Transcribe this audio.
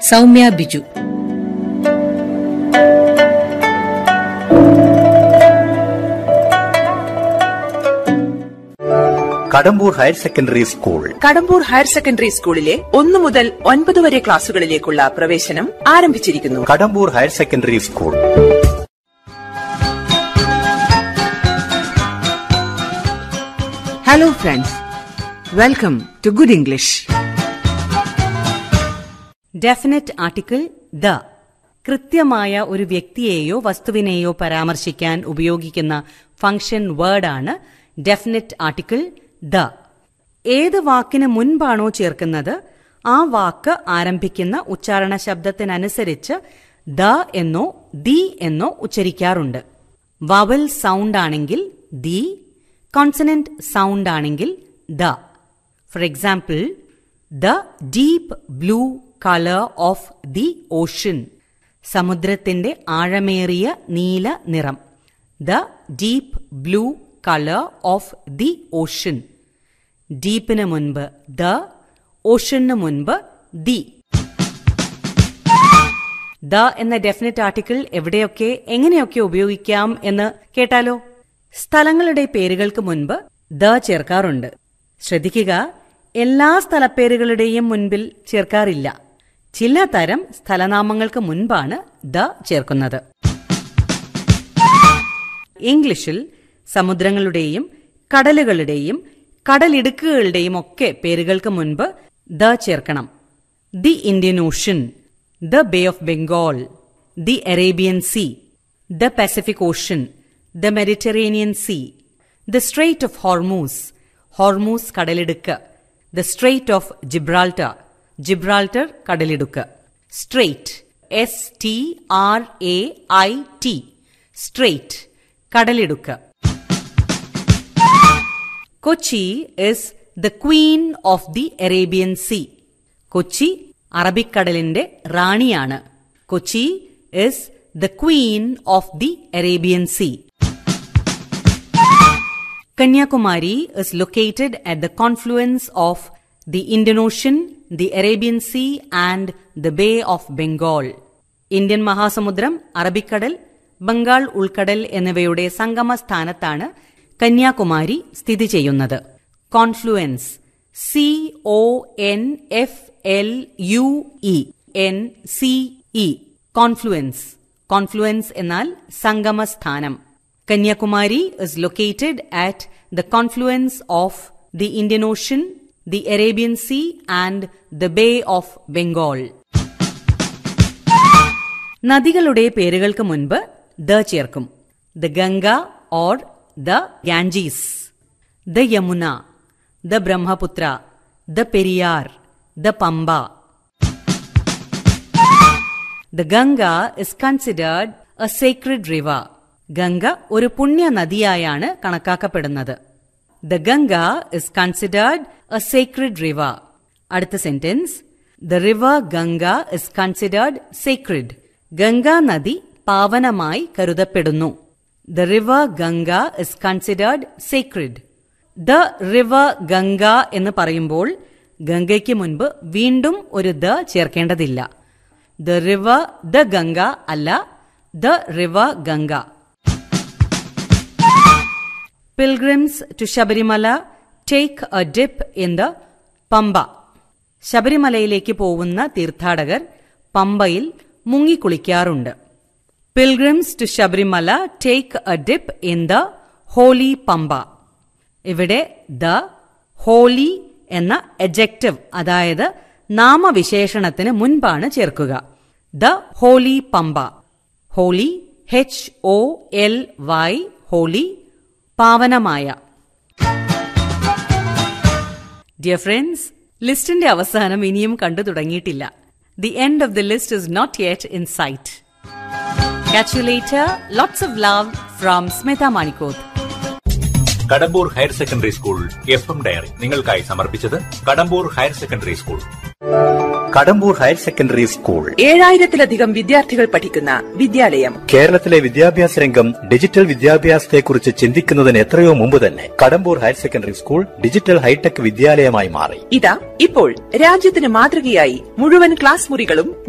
Soumya Biju Kadambur higher secondary school Kadambur higher secondary സ്കൂളിലെ ഒന്നു മുതൽ ഒൻപത് വരെ ക്ലാസുകളിലേക്കുള്ള പ്രവേശനം ആരംഭിച്ചിരിക്കുന്നു Kadambur higher secondary school Hello, friends. Welcome to Good English. Definite article the കൃത്യമായ ഒരു വ്യക്തിയെയോ വസ്തുവിനെയോ പരാമർശിക്കാൻ ഉപയോഗിക്കുന്ന ഫംഗ്ഷൻ വേർഡാണ് ഡെഫിനറ്റ് ആർട്ടിക്കിൾ ദ ഏത് വാക്കിന് മുൻപാണോ ചേർക്കുന്നത് ആ വാക്ക് ആരംഭിക്കുന്ന ഉച്ചാരണ ശബ്ദത്തിനനുസരിച്ച് ദ എന്നോ ദി എന്നോ ഉച്ചരിക്കാറുണ്ട് വവൽ സൗണ്ട് ആണെങ്കിൽ ദി കോൺസനന്റ് സൗണ്ട് ആണെങ്കിൽ the for example the deep blue colour of the ocean സമുദ്രത്തിന്റെ ആഴമേറിയ നീല നിറം the deep blue colour of the ocean ഡീപ്പിന് മുൻപ് ദ ഓഷന് മുൻപ് ദി ദ എന്ന ഡെഫിനറ്റ് ആർട്ടിക്കിൾ എവിടെയൊക്കെ എങ്ങനെയൊക്കെ ഉപയോഗിക്കാം എന്ന് കേട്ടാലോ സ്ഥലങ്ങളുടെ പേരുകൾക്ക് മുൻപ് ദ ചേർക്കാറുണ്ട് ശ്രദ്ധിക്കുക എല്ലാ സ്ഥലപ്പേരുകളുടെയും മുൻപിൽ ചേർക്കാറില്ല ചില തരം സ്ഥലനാമങ്ങൾക്ക് മുൻപാണ് ദ ചേർക്കുന്നത് ഇംഗ്ലീഷിൽ സമുദ്രങ്ങളുടെയും കടലുകളുടെയും കടലിടുക്കുകളുടെയും ഒക്കെ പേരുകൾക്ക് മുൻപ് ദ ചേർക്കണം the Indian Ocean the Bay of Bengal the Arabian Sea the Pacific Ocean the Mediterranean Sea the Strait of Hormuz Hormuz കടലിടുക്ക് the Strait of Gibraltar Gibraltar കടലിടുക്ക് strait S T R A I T strait കടലിടുക്ക് Kochi is the queen of the Arabian Sea Kochi അറബിക്കടലിന്റെ റാണിയാണ് Kochi is the queen of the Arabian Sea Kanyakumari is located at the confluence of the Indian Ocean the Arabian Sea and the Bay of Bengal Indian മഹാസമുദ്രം അറബിക്കടൽ ബംഗാൾ ഉൾക്കടൽ എന്നിവയുടെ സംഗമ സ്ഥാനത്താണ് കന്യാകുമാരി സ്ഥിതി ചെയ്യുന്നത് confluence C O N F L U E N C E confluence confluence എന്നാൽ സംഗമ സ്ഥാനം Kanyakumari is located at the confluence of the Indian Ocean the Arabian Sea and the Bay of Bengal നദികളുടെ പേരുകൾക്ക് മുൻപ് ദ ചേർക്കും the Ganga or the Ganges the Yamuna the Brahmaputra the Periyar the Pamba the Ganga is considered a sacred river Ganga ഒരു പുണ്യ നദിയായാണ് കണക്കാക്കപ്പെടുന്നത് the Ganga is considered a sacred river അടുത്ത sentence the river Ganga is considered sacred Ganga നദി പാവനമായി കരുതപ്പെടുന്നു the river Ganga is considered sacred the river Ganga എന്ന് പറയുമ്പോൾ ഗംഗയ്ക്ക് മുൻപ് വീണ്ടും ഒരു ദ ചേർക്കേണ്ടതില്ല ദ റിവർ ദ ഗംഗ അല്ല the river Ganga pilgrims to Sabarimala take a dip in the Pamba ശബരിമലയിലേക്ക് പോകുന്ന തീർത്ഥാടകർ പമ്പയിൽ മുങ്ങിക്കുളിക്കാറുണ്ട് pilgrims to Sabarimala take a dip in the holy Pamba ഇവിടെ ദ ഹോലി എന്ന എജക്റ്റീവ് അതായത് നാമവിശേഷണത്തിന് മുൻപാണ് ചേർക്കുക the holy Pamba holy H O L Y holy പാവനമായ ഡിയർ ഫ്രണ്ട്സ് ലിസ്റ്റിന്റെ അവസാനം ഇനിയും കണ്ടു തുടങ്ങിയിട്ടില്ല the end of the list is not yet in sight Catch you later. Lots of love from Smita Manikot. Kadambur higher secondary school F M diary നിങ്ങൾക്കായി സമർപ്പിച്ചത് Kadambur higher secondary school Kadambur higher secondary school ഏഴായിരത്തിലധികം വിദ്യാർത്ഥികൾ പഠിക്കുന്ന വിദ്യാലയം കേരളത്തിലെ വിദ്യാഭ്യാസ രംഗം digital വിദ്യാഭ്യാസത്തെക്കുറിച്ച് ചിന്തിക്കുന്നതിന് എത്രയോ മുമ്പ് തന്നെ Kadambur higher secondary school digital high tech വിദ്യാലയമായി മാറി ഇതാ ഇപ്പോൾ രാജ്യത്തിന് മാതൃകയായി മുഴുവൻ ക്ലാസ് മുറികളും